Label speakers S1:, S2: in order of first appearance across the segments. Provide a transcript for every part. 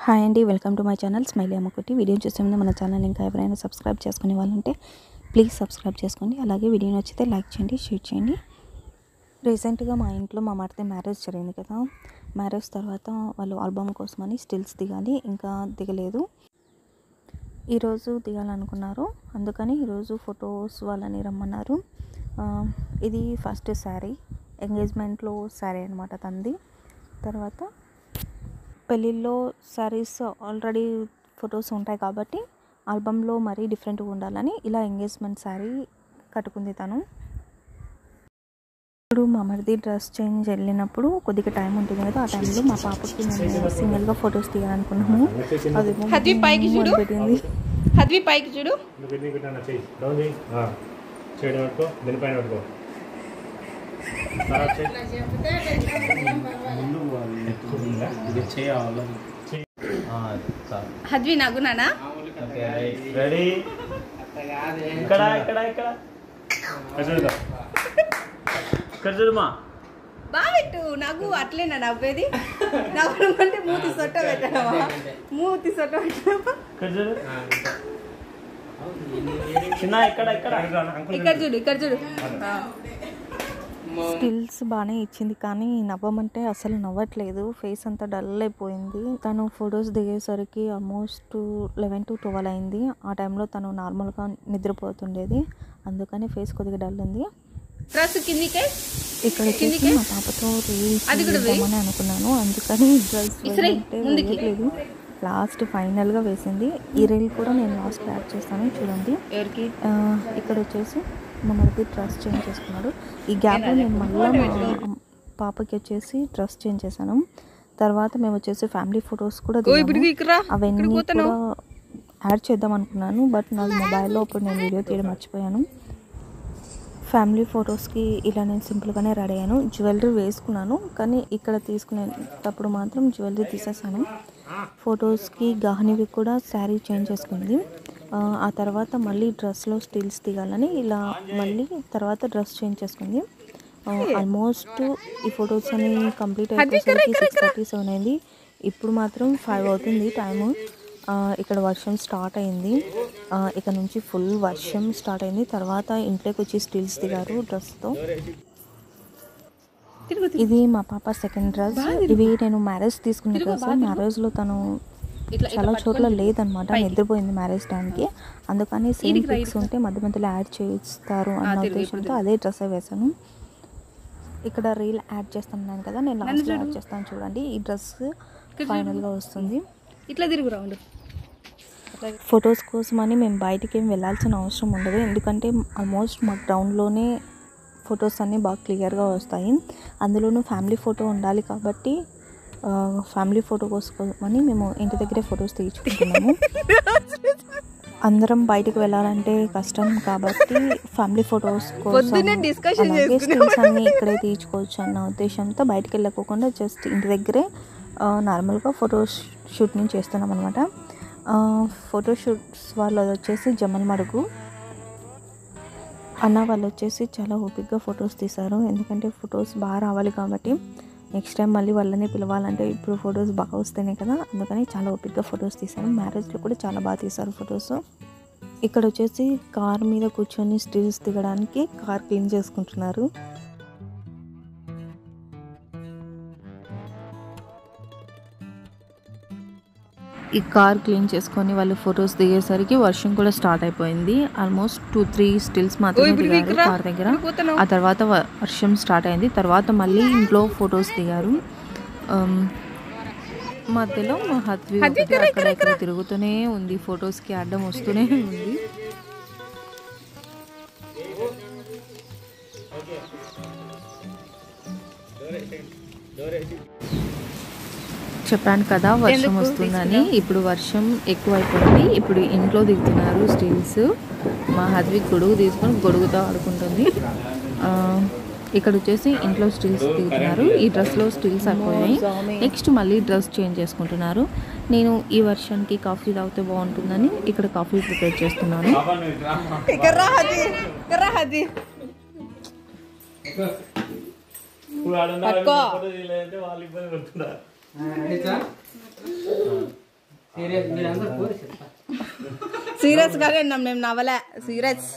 S1: Hi అండి welcome to my channel smiley అమ్మకుటి video చూసే ముందు మన ఛానల్ ఇంకా ఎవరైనా సబ్స్క్రైబ్ చేసుకునే వాళ్ళంటే ప్లీజ్ సబ్స్క్రైబ్ చేసుకోండి అలాగే వీడియో నచ్చితే లైక్ చేయండి షేర్ చేయండి రీసెంట్గా మా ఇంట్లో మా మరిది మ్యారేజ్ జరిగింది కదా మ్యారేజ్ తర్వాత వాళ్ళు ఆల్బమ్ కోసమని స్టిల్స్ దిగాలి ఇంకా దిగలేదు ఈరోజు దిగాలనుకున్నారు అందుకని ఈరోజు ఫొటోస్ వాళ్ళని రమ్మన్నారు ఆ, ఇది ఫస్ట్ శారీ ఎంగేజ్మెంట్లో శారీ అనమాట తంది తర్వాత పెళ్ళిళ్ళలో శారీస్ ఆల్రెడీ ఫొటోస్ ఉంటాయి కాబట్టి ఆల్బంలో మరీ డిఫరెంట్గా ఉండాలని ఇలా ఎంగేజ్మెంట్ శారీ కట్టుకుంది తను ఇప్పుడు మా మరిది డ్రెస్ చేంజ్ వెళ్ళినప్పుడు కొద్దిగా టైం ఉంటుంది కదా ఆ టైంలో మా పాపకి మేము సింగిల్గా ఫొటోస్ తీయాలనుకున్నాము అది
S2: హద్వి పైకి చూడు.
S1: పెట్టింది
S2: హద్వి పైకి చూడు
S3: నువ్వు కింద పెట్టినా చెయ్యి డౌన్ చెయ్యి ఆ. చేయడం పట్టుకో దీనిపైన పట్టుకో తర్వాత చెయ్యి.
S4: ముందు ఇది చేయాలి
S2: హద్వి నగునానా
S4: రెడీ ఇక్కడ ఇక్కడ ఇక్కడ
S3: అది చూడదా?
S4: ఇక్కడ చూడమా
S2: బావెట్టు నాకు అట్లేనా నవ్వేది నవ్వడం అంటే మూతి సొట్ట పెట్టడమా మూతి సొట్ట పెట్టడమా
S4: ఇక్కడ చూడు చిన్న ఇక్కడ ఇక్కడ
S3: అంకుల్
S2: ఇక్కడ చూడు ఇక్కడ చూడు ఆ.
S1: స్టిల్స్ బాగానే ఇచ్చింది కానీ నవ్వమంటే అసలు నవ్వట్లేదు ఫేస్ అంతా డల్ అయిపోయింది తను ఫొటోస్ దిగేసరికి ఆల్మోస్ట్ లెవెన్ టు ట్వెల్వ్ అయింది ఆ టైంలో తను నార్మల్గా నిద్రపోతుండేది అందుకని ఫేస్ కొద్దిగా డల్ ఉంది
S2: డ్రెస్ కిందికే
S1: ఇక్కడ వచ్చేసి మా పాపతో రీల్స్
S2: అది కూడా వెయ్యి.
S1: వేద్దామని అనుకున్నాను అందుకని డ్రెస్
S2: ఇసిరేయ్, ముందుకి.
S1: వేయట్లేదు లాస్ట్ ఫైనల్గా వేసింది ఈ రీల్ కూడా నేను లాస్ట్ యాడ్ చేస్తాను చూడండి
S2: ఎవరికి
S1: ఆ, ఇక్కడ వచ్చేసి మా మరిది డ్రెస్ చేంజ్ చేసుకున్నాడు ఈ గ్యాప్లో నేను మళ్ళీ మా పాపకి వచ్చేసి డ్రెస్ చేంజ్ చేశాను తర్వాత మేము వచ్చేసి ఫ్యామిలీ ఫొటోస్ కూడా
S2: ఓ ఇప్పుడు
S1: దిగాము.
S2: ఇక్కడ
S1: అవన్నీ
S2: ఇక్కడ
S1: కూడా
S2: పోతున్నావు
S1: యాడ్ చేద్దాం అనుకున్నాను బట్ నా మొబైల్లో అప్పుడు నేను వీడియో తీయడం మర్చిపోయాను ఫ్యామిలీ ఫొటోస్కి ఇలా నేను సింపుల్గానే రెడీ అయ్యాను జ్యువెలరీ వేసుకున్నాను కానీ ఇక్కడ తీసుకునేటప్పుడు మాత్రం జ్యువెలరీ తీసేసాను ఫొటోస్కి గహనివి కూడా శారీ చేంజ్ చేసుకుంది ఆ, ఆ తర్వాత మళ్ళీ డ్రెస్లో స్టిల్స్ దిగాలని ఇలా మళ్ళీ తర్వాత డ్రెస్ చేంజ్ చేసుకుంది ఆల్మోస్ట్ ఈ ఫొటోస్ అని కంప్లీట్ అయిపోయేసరికి సిక్స్ థర్టీ సెవెన్ అయింది ఇప్పుడు మాత్రం ఫైవ్ అవుతుంది టైము ఇక్కడ వర్షం స్టార్ట్ అయింది ఆ, ఇక్కడ నుంచి ఫుల్ వర్షం స్టార్ట్ అయింది తర్వాత ఇంట్లోకి వచ్చి స్టిల్స్ దిగారు డ్రెస్తో
S2: తిరుగు
S1: ఇది మా పాప సెకండ్ డ్రెస్ ఇవి నేను మ్యారేజ్ తీసుకున్న డ్రెస్ మ్యారేజ్ లో తను
S2: ఇట్లా
S1: చాలా చోట్ల లేదనమాట నిద్రపోయింది మ్యారేజ్ టైంకి అందుకని సేమ్ పిక్స్ ఉంటే మధ్య మధ్యలో యాడ్ చేస్తారు అన్న ఉద్దేశంతో అదే డ్రెస్ వేసాను ఇక్కడ రీల్ యాడ్ చేస్తున్నాను కదా నేను లాస్ట్ యాడ్ చేస్తాను చూడండి ఈ డ్రెస్ ఫైనల్ గా వస్తుంది
S2: ఇట్లా తిరుగు రౌండ్
S1: ఫొటోస్ కోసమని మేము బయటికి ఏం వెళ్ళాల్సిన అవసరం ఉండదు ఎందుకంటే ఆల్మోస్ట్ మా గ్రౌండ్లోనే ఫొటోస్ అన్నీ బాగా క్లియర్గా వస్తాయి అందులోనూ ఫ్యామిలీ ఫోటో ఉండాలి కాబట్టి ఆ, ఫ్యామిలీ ఫోటో కోసమని మేము ఇంటి దగ్గరే ఫొటోస్ తీయించుకుంటున్నాము అందరం బయటకు వెళ్ళాలంటే కష్టం కాబట్టి ఫ్యామిలీ ఫొటోస్ కోసం
S2: పొద్దున్నే discussion
S1: అలాగే
S2: చేసుకున్నాం.
S1: స్టిల్స్ అన్ని ఇక్కడే తీయించుకోవచ్చు అన్న ఉద్దేశంతో బయటకు వెళ్ళకోకుండా జస్ట్ ఇంటి దగ్గరే నార్మల్గా ఫోటో షూట్ని చేస్తున్నాం అనమాట ఫోటో షూట్స్ వాళ్ళు వచ్చేసి జమల్ మడుగు అన్న వాళ్ళు వచ్చేసి చాలా ఓపిక్గా ఫొటోస్ తీశారు ఎందుకంటే ఫొటోస్ బాగా రావాలి కాబట్టి నెక్స్ట్ టైం మళ్ళీ వాళ్ళని పిలవాలంటే ఇప్పుడు ఫొటోస్ బాగా వస్తున్నాయి కదా అందుకని చాలా ఓపిక్గా ఫొటోస్ తీశారు మ్యారేజ్లో కూడా చాలా బాగా తీశారు ఫొటోస్ ఇక్కడ వచ్చేసి కార్ మీద కూర్చొని స్టిల్స్ దిగడానికి కార్ క్లీన్ చేసుకుంటున్నారు ఈ కార్ క్లీన్ చేసుకొని వాళ్ళు ఫొటోస్ దిగేసరికి వర్షం కూడా స్టార్ట్ అయిపోయింది ఆల్మోస్ట్ టూ త్రీ స్టిల్స్ మాత్రమే
S2: ఇప్పుడు
S1: దిగారు
S2: ఇక్కడ
S1: కార్ దగ్గర
S2: ఇప్పుడు పోతున్నావు.
S1: ఆ తర్వాత వ- వర్షం స్టార్ట్ అయింది తర్వాత మళ్ళీ ఇంట్లో ఫొటోస్ దిగారు ఆమ్, మధ్యలో మా హత్వి
S2: హత్వి
S1: ఒకటి
S2: ఇక్కడ,
S1: అక్కడ ఇక్కడ తిరుగుతూనే ఉంది ఫొటోస్కి అడ్డం వస్తూనే ఉంది చెప్పాను కదా వర్షం వస్తుందని ఇప్పుడు వర్షం ఎక్కువైపోయింది ఇప్పుడు ఇంట్లో దిగుతున్నారు స్టీల్స్ మా హద్వి గొడుగు తీసుకొని గొడుగుతో ఆడుకుంటుంది ఆ, ఇక్కడ వచ్చేసి ఇంట్లో స్టిల్స్ దిగుతున్నారు ఈ డ్రెస్లో స్టిల్స్ అయిపోయాయి నెక్స్ట్ మళ్ళీ డ్రెస్ చేంజ్ చేసుకుంటున్నారు నేను ఈ వర్షానికి కాఫీ తాగితే బాగుంటుందని ఇక్కడ కాఫీ ప్రిపేర్ చేస్తున్నాను
S2: ఇక్కడ రా హద్వి ఇక్కడ రా హద్వి
S4: ఇప్పుడు ఆడున్నారు
S2: పట్టుకో.
S4: ఫోటో తీయలేదంటే వాళ్ళు ఇబ్బంది పడుతున్నారు
S5: సీరియస్ మీరందరూ కోరి చెప్తా
S2: సీరియస్ గానే ఉన్నాం మేము నవ్వలే సీరియస్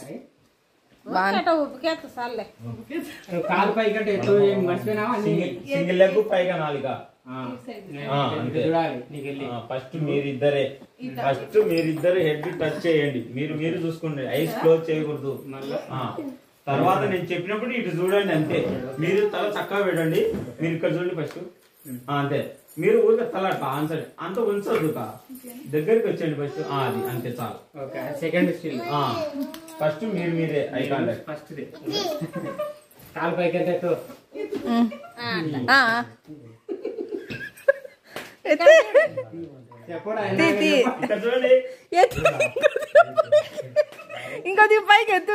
S5: నువ్వు కాలు పై కంటే ఎక్కువ ఏం మర్చిపోయినావా అన్ని
S4: సింగిల్ లెగ్ పైగా నాలుక
S5: ఆ,
S4: ఆ, అంతే.
S5: చూడాలి నీకు వెళ్ళి
S4: ఫస్ట్ మీరిద్దరే ఫస్ట్ మీరిద్దరు హెడ్ టచ్ చేయండి మీరు మీరు చూసుకోండి ఐస్ క్లోజ్ చేయకూడదు ఆ, తర్వాత నేను చెప్పినప్పుడు ఇటు చూడండి అంతే మీరు తల చక్కగా పెట్టండి మీరు ఇక్కడ చూడండి ఫస్ట్ అంతే మీరు ఊరికే తల అట్లా ఆన్సర్ అంత ఉంచొద్దు కా. దగ్గరికి వచ్చేయండి ఫస్ట్ అది అంతే చాలు
S5: ఓకే సెకండ్ స్టిల్
S4: ఫస్ట్ మీరు మీరే ఐ కాంటాక్ట్
S5: ఫస్ట్ కాలు పై కంటే ఎక్కువ చెప్పడా
S2: తీ
S4: ఇక్కడ చూడండి
S2: ఎత్తు. ఇంకోది పైకి ఎత్తు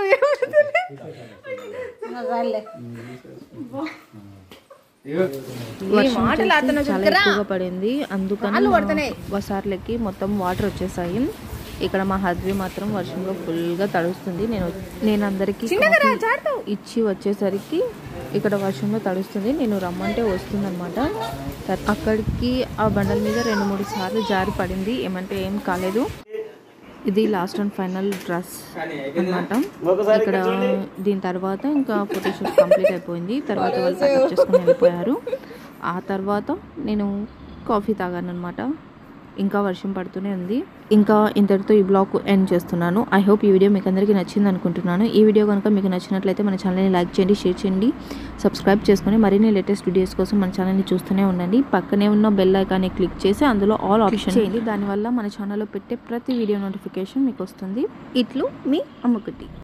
S2: ఈ మాటలు అతను
S1: చాలా
S2: చూడరా?
S1: ఎక్కువగా పడింది అందుకని
S2: కాళ్ళు
S1: మా
S2: పడుతున్నాయి.
S1: బసార్లకి మొత్తం వాటర్ వచ్చేసాయి ఇక్కడ మా హస్బీ మాత్రం వర్షంలో ఫుల్గా తడుస్తుంది నేను నేను అందరికీ
S2: చిన్నగా రా,
S1: కాఫీ
S2: జారుతావు.
S1: ఇచ్చి వచ్చేసరికి ఇక్కడ వర్షంలో తడుస్తుంది నేను రమ్మంటే వస్తుందన్నమాట తర్- అక్కడికి ఆ బండల మీద రెండు మూడు సార్లు జారి పడింది ఏమంటే ఏం కాలేదు ఇది లాస్ట్ అండ్ ఫైనల్ డ్రెస్ అన్నమాట
S4: ఒకసారి
S1: ఇక్కడ
S4: ఇక్కడ చూడండి.
S1: దీని తర్వాత ఇంకా ఫోటోషూట్ కంప్లీట్ అయిపోయింది తర్వాత వాళ్ళు ప్యాకప్ చేసుకుని వెళ్ళిపోయారు ఆ తర్వాత నేను కాఫీ తాగాను అనమాట ఇంకా వర్షం పడుతూనే ఉంది ఇంకా ఇంతటితో ఈ బ్లాగ్ ఎండ్ చేస్తున్నాను ఐ హోప్ ఈ వీడియో మీకు అందరికీ నచ్చింది అనుకుంటున్నాను ఈ వీడియో కనుక మీకు నచ్చినట్లయితే మన ఛానల్ని లైక్ చేయండి షేర్ చేయండి సబ్స్క్రైబ్ చేసుకొని మరిన్ని లేటెస్ట్ వీడియోస్ కోసం మన ఛానల్ని చూస్తూనే ఉండండి పక్కనే ఉన్న బెల్ ఐకాన్ని క్లిక్ చేసి అందులో ఆల్ ఆప్షన్ చేయండి దానివల్ల మన ఛానల్లో పెట్టే ప్రతి వీడియో నోటిఫికేషన్ మీకు వస్తుంది ఇట్లు మీ అమ్మకుటి